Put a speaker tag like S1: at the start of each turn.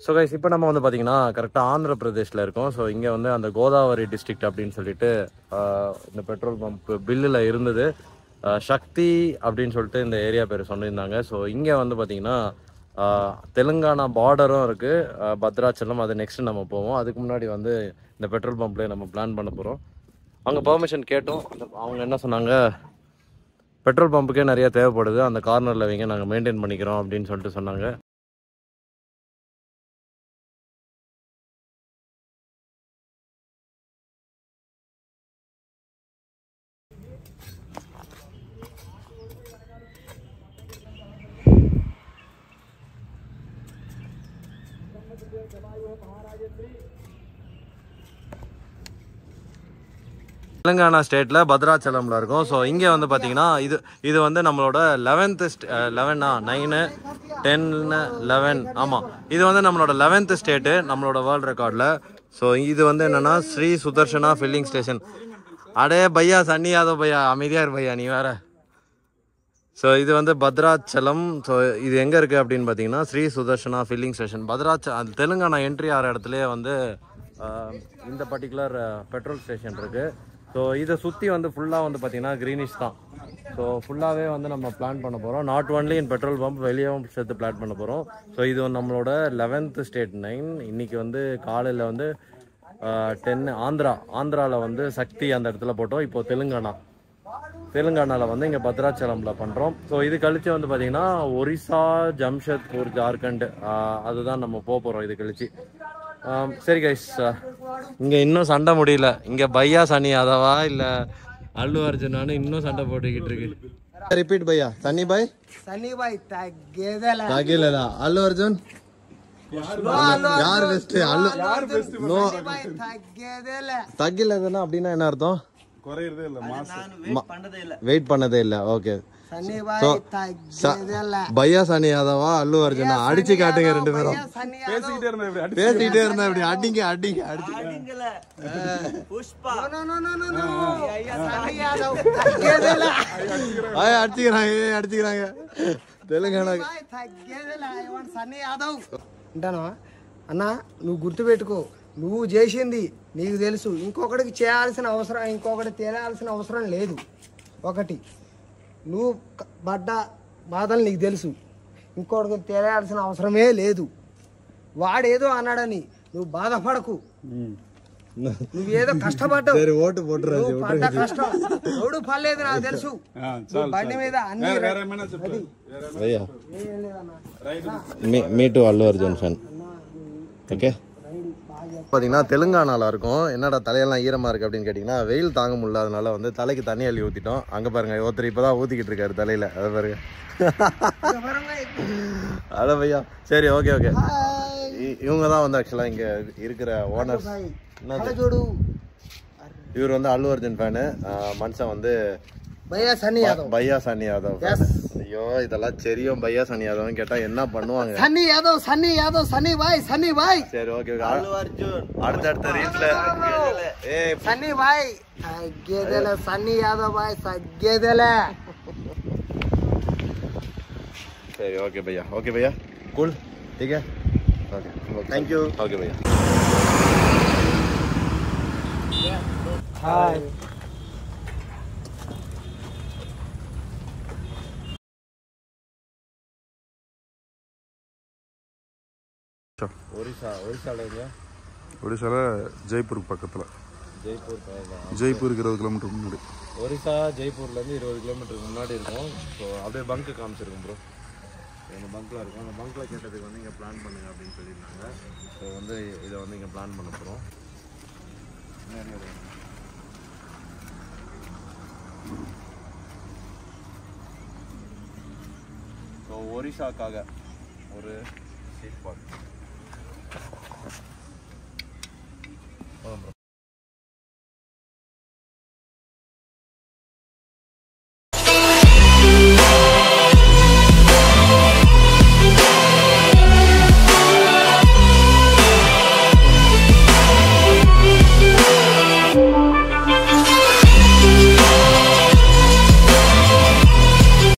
S1: So guys இப்போ நம்ம வந்து பார்த்தீங்கன்னா கரெக்டாக ஆந்திர பிரதேஷில் இருக்கோம் ஸோ இங்கே வந்து அந்த கோதாவரி டிஸ்ட்ரிக்ட் அப்படின்னு சொல்லிட்டு ஆஹ், இந்த பெட்ரோல் பம்ப் பில்லில் இருந்தது ஆஹ், சக்தி அப்படின்னு சொல்லிட்டு இந்த ஏரியா பேர் சொல்லியிருந்தாங்க ஸோ இங்கே வந்து பார்த்தீங்கன்னா ஆஹ், தெலுங்கானா பார்டரும் இருக்குது பத்ராச்சலம் அது நெக்ஸ்ட் நம்ம போவோம் அதுக்கு முன்னாடி வந்து இந்த பெட்ரோல் பம்ப்லேயே நம்ம பிளான் பண்ண போகிறோம் அங்கே பெர்மிஷன் கேட்டோம் அந்த- அவங்க என்ன சொன்னாங்க பெட்ரோல் பம்புக்கே நிறைய தேவைப்படுது அந்த கார்னரில் வைங்க நாங்கள் மெயின்டைன் பண்ணிக்கிறோம் அப்படின்னு சொல்லிட்டு சொன்னாங்க தெலுங்கானா ஸ்டேட்டில் பத்ராச்சலமில் இருக்கும் ஸோ இங்கே வந்து பார்த்தீங்கன்னா இது இது வந்து நம்மளோட லெவன்த்து லெவனா நைனு டென்னு லெவன் ஆமாம் இது வந்து நம்மளோட லெவன்த்து ஸ்டேட்டு நம்மளோட வேர்ல்ட் ரெக்கார்டில் ஸோ இது வந்து என்னென்னா ஸ்ரீ சுதர்ஷனா ஃபில்லிங் ஸ்டேஷன் அடே பையா சன்னி யாதவ் பையா அமைதியாக இரு பையா நீ வேற ஸோ இது வந்து பத்ராச்சலம் ஸோ இது எங்கே இருக்குது அப்படின்னு பார்த்தீங்கன்னா ஸ்ரீ சுதர்ஷனா ஃபில்லிங் ஸ்டேஷன் பத்ராச்ச அது தெலுங்கானா என்ட்ரி ஆகிற இடத்துலயே வந்து ஆஹ், இந்த பர்டிகுலர் பெட்ரோல் ஸ்டேஷன் இருக்குது ஸோ இதை சுற்றி வந்து ஃபுல்லாக வந்து பார்த்தீங்கன்னா க்ரீனிஷ் தான் ஸோ ஃபுல்லாகவே வந்து நம்ம பிளான் பண்ண போகிறோம் not only in petrol pump வெளியவும் சேர்த்து பிளான் பண்ண போகிறோம் ஸோ இது வந்து நம்மளோட லெவன்த்து ஸ்டேட் நைன் இன்னைக்கு வந்து காலையில் வந்து டென் ஆந்திரா ஆந்திராவில் வந்து சக்தி அந்த இடத்துல போட்டோம் இப்போ தெலுங்கானா தெலுங்கானாவில் வந்து இங்கே பத்ராச்சலமில் பண்ணுறோம் ஸோ இது கழிச்சு வந்து பார்த்தீங்கன்னா ஒரிசா ஜம்ஷத்பூர் ஜார்க்கண்ட் ஆஹ் அதுதான் நம்ம போக போகிறோம் இது கழிச்சு ஆம், சரி கைஸ் இங்கே இன்னும் சண்டை முடியல இங்கே பையா சனி யாதவா இல்லை அல்லு அர்ஜுனானு இன்னும் சண்டை போட்டுக்கிட்டு இருக்கு ரிப்பீட் பையா சனி பாய்
S2: சனிபாய் தகேதல
S1: தகிலதா அல்லு அர்ஜுன் யார் பெஸ்ட் அல்லு நோ
S2: சனிபாய் தகேதல
S1: தகிலதுன்னா அப்படின்னா என்ன அர்த்தம்
S3: குறையறதே இல்ல மாசம்
S1: வெயிட் பண்ணதே இல்லை ஓகே
S2: சனிபாய்
S1: So,
S2: தகேதல
S1: பையா சனி யாதவா அல்லு அர்ஜுனா அடிச்சு காட்டுங்க ரெண்டு பேரும்
S2: சனி
S3: பேசிக்கிட்டே இருந்தா இப்படி அடி
S1: பேசிக்கிட்டே இருந்தா இப்படி அடிங்க அடிங்க அடிச்சு
S2: no no no no no Sunny Yadav தகேதல
S1: ஆய் அடிச்சுக்கிறாங்க ஏய், அடிச்சுக்கிறாங்க தெலுங்கானா
S2: సనిబాయ్ తగ్గేదేలే ఐ వాంట్ సన్నీ యాదవ్ అంటాను అన్న నువ్వు గుర్తుపెట్టుకో నువ్వు చేసింది నీకు తెలుసు ఇంకొకటికి చేయాల్సిన అవసరం ఇంకొకటి తేలాల్సిన అవసరం లేదు ఒకటి నువ్వు క- పడ్డ బాధలు నీకు తెలుసు ఇంకొకటికి తేలాల్సిన అవసరమే లేదు వాడేదో అన్నాడని నువ్వు బాధపడకు నువ్వేదో కష్టపడ్డావు
S1: சரி ஓட்டு போட்டுறாரு
S2: నువ్వు పడ్డ కష్టం ఎవడు పర్లేదు నాకు తెలుసు
S3: ఆ,
S2: నువ్వు
S3: చాలు
S2: బండి మీద అన్ని
S3: వేరే వేరే ఏమైనా చెప్పు
S1: భయ్యా
S2: ఏం లేదన్నా
S3: right
S1: me me too Allu Arjun fan okay பார்த்தீங்கன்னா தெலுங்கானால இருக்கும் என்னடா தலையெல்லாம் ஈரமாக இருக்குது அப்படின்னு கேட்டிங்கன்னா வெயில் தாங்க முடியல அதனால வந்து தலைக்கு தண்ணி அள்ளி ஊற்றிட்டோம் அங்கே பாருங்க ஒருத்தர் இப்போ தான் ஊற்றிக்கிட்டு இருக்காரு தலையில் அதை பாருங்க அட பையா சரி ஓகே ஓகே இவங்க தான் வந்து ஆக்சுவலாக இங்கே இருக்கிற ஓனர்ஸ்
S2: అక్కడ చూడు
S1: இவர் வந்து அல்லு அர்ஜுன் ஃபேனு மனுஷன் வந்து
S2: భయ్యా సన్నీ యాదవ్
S1: பையா சன்னி யாதவ் fan.
S2: Yes.
S1: ஐயோ இதெல்லாம் தெரியும் பையா சன்னி யாதவ்னு கேட்டால் என்ன பண்ணுவாங்க
S2: సన్నీ యాదవ్ సన్నీ యాదవ్ సన్నీ బాయ్ సన్నీ బాయ్
S1: சரி ஓகே அடுத்தடுத்த ரீல்ஸ்ல ஏய்
S2: సన్నీ బాయ్ తగ్గేదేలే సన్నీ యాదవ్ బాయ్ తగ్గేదేలే
S1: சரி ஓகே பையா ஓகே பையா கூல் ठीक है ओके थैंक यू ओके भैया
S2: హాయ్
S1: ஒரிசா ஒரிசால எங்க
S3: ஒடிசால ஜெய்ப்பூருக்கு பக்கத்துல
S1: ஜெய்ப்பூர் பக்கம்.
S3: ஜெய்ப்பூருக்கு இருபது கிலோமீட்டர் முன்னாடி
S1: ஒரிசா ஜெய்ப்பூர்ல இருந்து இருபது கிலோமீட்டருக்கு முன்னாடி இருக்கும் ஸோ அப்படியே பங்க் காமிச்சிருக்கும் ப்ரோ எங்க பங்க்ல இருக்கும் அந்த பங்க்ல கேட்டதுக்கு வந்து இங்க பிளான் பண்ணுங்க அப்படின்னு சொல்லியிருந்தாங்க ஸோ வந்து இதை வந்து இங்க பிளான் பண்ண போறோம் ஸோ ஒரிசாக்காக ஒரு சீட் ஸ்பாட் போதும் ப்ரோ